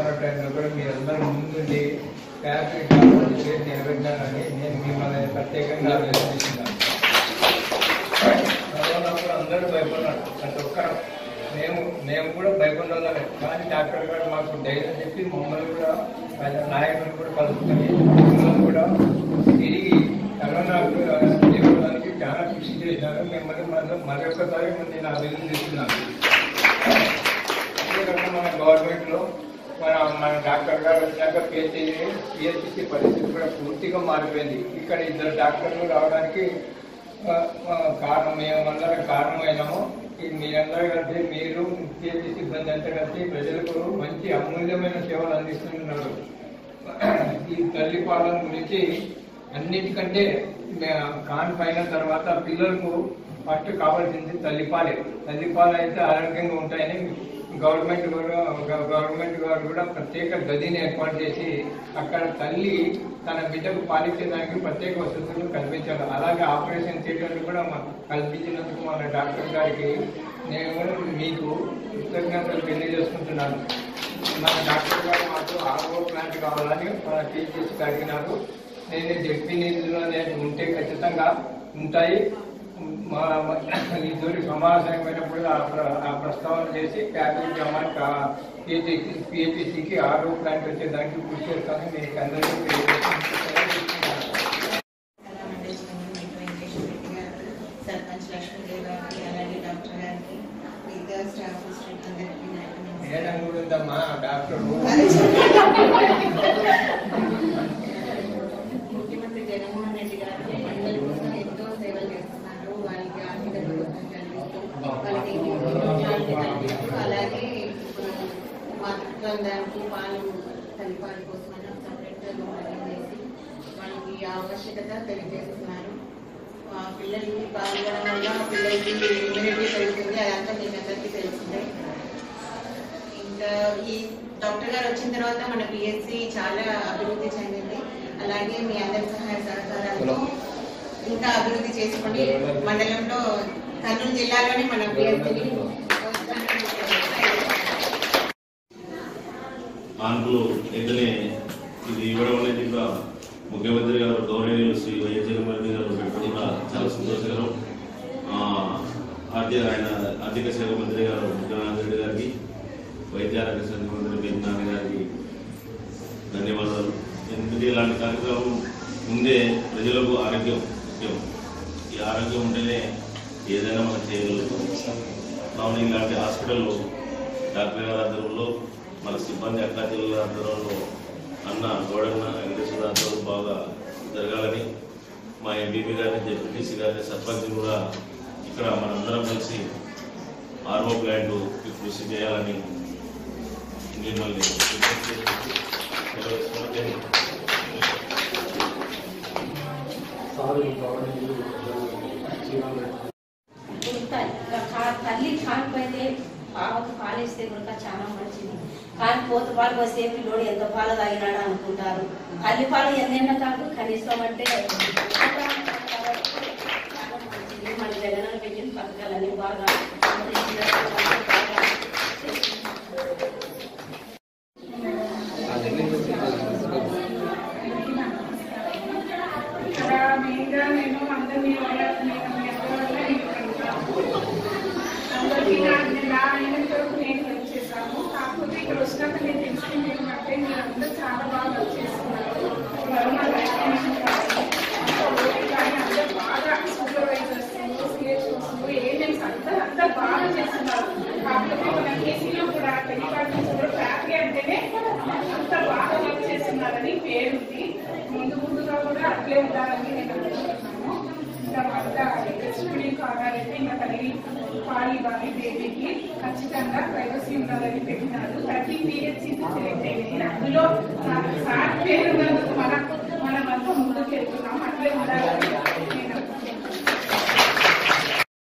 Corona టైంలో కూడా మీరందరూ ముందుండి ఫ్యాక్టరీ చేసి నిలబెట్టాలని నేను మిమ్మల్ని ప్రత్యేకంగా అభినందిస్తున్నాను కరోనా కూడా అందరూ భయపడ్డారు ప్రతి ఒక్కరు మేము మేము కూడా భయపడాలి కానీ డాక్టర్ గారు మాకు ధైర్యం చెప్పి మమ్మల్ని కూడా ఆయన నాయకులు కూడా కలుసుకొని మమ్మల్ని కూడా తిరిగి కరోనా ఇవ్వడానికి చాలా కృషి చేశారు మిమ్మల్ని మళ్ళీ మరొకసారి నేను అభినందిస్తున్నాను అంతేకాకుండా మన గవర్నమెంట్లో మన మన డాక్టర్ గారు వచ్చాక పిహెచ్సి పిహెచ్సి పరిస్థితి కూడా పూర్తిగా మారిపోయింది ఇక్కడ ఇద్దరు డాక్టర్లు రావడానికి ఆ, ఆ, కారణం మేమందరం కారణమైనాము ఈ మీరందరూ కలిసి మీరు పిహెచ్సి సిబ్బంది అంతా కలిసి ప్రజలకు మంచి అమూల్యమైన సేవలు అందిస్తున్నారు ఈ తల్లి పాలన గురించి అన్నిటికంటే మే- కాన్ పైన తర్వాత పిల్లలకు ఫస్ట్ కావాల్సింది తల్లిపాలే తల్లిపాలు అయితే ఆరోగ్యంగా ఉంటాయని గవర్నమెంట్ కూడా గ- గవర్నమెంట్ వారు కూడా ప్రత్యేక గదిని ఏర్పాటు చేసి అక్కడ తల్లి తన బిడ్డకు పాలించడానికి ప్రత్యేక వసతులు కల్పించారు అలాగే ఆపరేషన్ థియేటర్లు కూడా మ- కల్పించినందుకు మన డాక్టర్ గారికి నేను కూడా మీకు కృతజ్ఞతలు తెలియజేసుకుంటున్నాను మన డాక్టర్ గారు మాకు ఆర్ఓ ప్లాంట్ కావాలని మన టీచర్స్ అడిగినారు నేను జడ్పీ నిధులు అనేది ఉంటే ఖచ్చితంగా ఉంటాయి మా మా- ఈ తోటి సమావేశం అయినప్పుడు ఆ ప్ర- ఆ ప్రస్తావన చేసి క్యాబినెట్ అమౌంట్ పిహెచ్సికి ఆర్ఓ ప్లాంట్ వచ్చేదానికి కృషి చేస్తానని మీకు అందరికీ తెలియజేస్తున్నాను సర్పంచ్ లక్ష్మీదేవి గారికి అలాగే డాక్టర్ గారికి మిగతా స్టాఫ్ స్టూడెంట్ అందరికీ నా యొక్క నమస్కారం. మేడం కూడా ఉందమ్మా డాక్టర్ ముఖ్యమంత్రి జగన్మోహన్ రెడ్డి గారు మహిళల కోసం ఎంతో సేవలు చేస్తున్నారు వారికి ఆర్థిక ప్రభుత్వం కల్పిస్తూ వాళ్ళకి ఉద్యోగాలు కల్పిస్తూ అలాగే ఇప్పుడు మాతృత్వం దానికి పాలు తల్లిపాలు కోసం సపరేట్ చేసి వాళ్ళకి ఆవశ్యకత తెలియజేస్తున్నారు ఆ పిల్లలకి పాలు ఇవ్వడం వల్ల పిల్లలకి ఇమ్యూనిటీ పెరుగుతుంది అదంతా మీకు అందరికీ తెలిసిందే ఇంకా ఈ డాక్టర్ గారు వచ్చిన తర్వాత మన పిఎస్సి చాలా అభివృద్ధి చెందింది అలాగే మీ అందరి సహాయ సహకారాలతో ఇంకా అభివృద్ధి చేసుకొని మండలంలో కర్నూలు జిల్లాలోనే మన పిఎస్సిని కాన్పులు వెంటనే ఇది ఇవ్వడం అనేది కూడా ముఖ్యమంత్రి గారు గౌరవనీయులు శ్రీ వైఎస్ జగన్మోహన్ రెడ్డి గారు పెట్టడం కూడా చాలా సంతోషకరం ఆ, ఆర్థిక ఆయన ఆర్థిక శాఖ మంత్రి గారు ముఖ్యమంత్రి రెడ్డి గారికి వైద్య ఆరోగ్య శాఖ మంత్రి బెంజనాథ్ గారికి ధన్యవాదాలు ఎందుకంటే ఇలాంటి కార్యక్రమం ముందే ప్రజలకు ఆరోగ్యం ముఖ్యం ఈ ఆరోగ్యం ఉంటేనే ఏదైనా మనం చేయగలుగుతాం కావున ఇలాంటి హాస్పిటల్ డాక్టర్ గారి ఆధ్వర్యంలో మన సిబ్బంది అక్కా చెల్లెల ఆధ్వర్యంలో అన్న గౌడన్న వెంకటేశ్వర ఆధ్వర్యంలో బాగా జరగాలని మా ఎంపీపీ గారిని జెడ్పీటీసీ గారిని సర్పంచ్ కూడా ఇక్కడ మనందరం కలిసి ఆర్ఓ ప్లాంట్ కృషి చేయాలని మిమ్మల్ని విజ్ఞప్తి చేస్తూ సెలవు ఇస్తున్నాను. ఇంకా కా- తల్లి కాకపోతే పాపకు పాలిస్తే కూడా చాలా మంచిది కానీ పోత పాలు వస్తే పిల్లోడు ఎంత పాలు తాగినాడు అనుకుంటారు తల్లి పాలు ఎన్నెన్న కాదు కనీసం అంటే చాలా మంచిది. మన జగన్ పెట్టిన పథకాలన్నీ బాగా ఇక్కడ మెయిన్గా నేను అందరినీ వాళ్ళని మీ అందరి వల్ల నేను ఇక్కడ ఉన్నాను. అందరికీ నా నా అయినంత వరకు నేను హెల్ప్ చేశాను కాకపోతే ఇక్కడ వచ్చినాక నేను తెలుసుకుంది ఏంటంటే మీరు అందరూ చాలా బాగా వర్క్ చేస్తున్నారు కరోనా వ్యాక్సినేషన్ కానీ కానీ అందరూ బాగా సూపర్వైజర్స్ సిహెచ్ఓస్ ఏజెంట్స్ అందరూ అందరూ బాగా చేస్తున్నారు కాకపోతే మన కేసీలో కూడా టెలికాలింగ్ కూడా ఫ్యాక్టరీ అంటేనే అంత బాగా వర్క్ చేస్తున్నారని పేరుంది ముందు ముందుగా కూడా అట్లే ఉండాలని నేను అనుకుంటున్నాను తర్వాత ఎస్పీడీ కావాలంటే ఇంకా తల్లి పాలు ఇవ్వాలి బేబీకి ఖచ్చితంగా ప్రైవసీ ఉండాలని పెట్టినారు ప్రతి పిహెచ్సి సెలెక్ట్ అయింది అందులో సార్ పేరు ఉన్నందుకు మనం మనమంతా ముందుకు వెళ్తున్నాం అట్లే ఉండాలని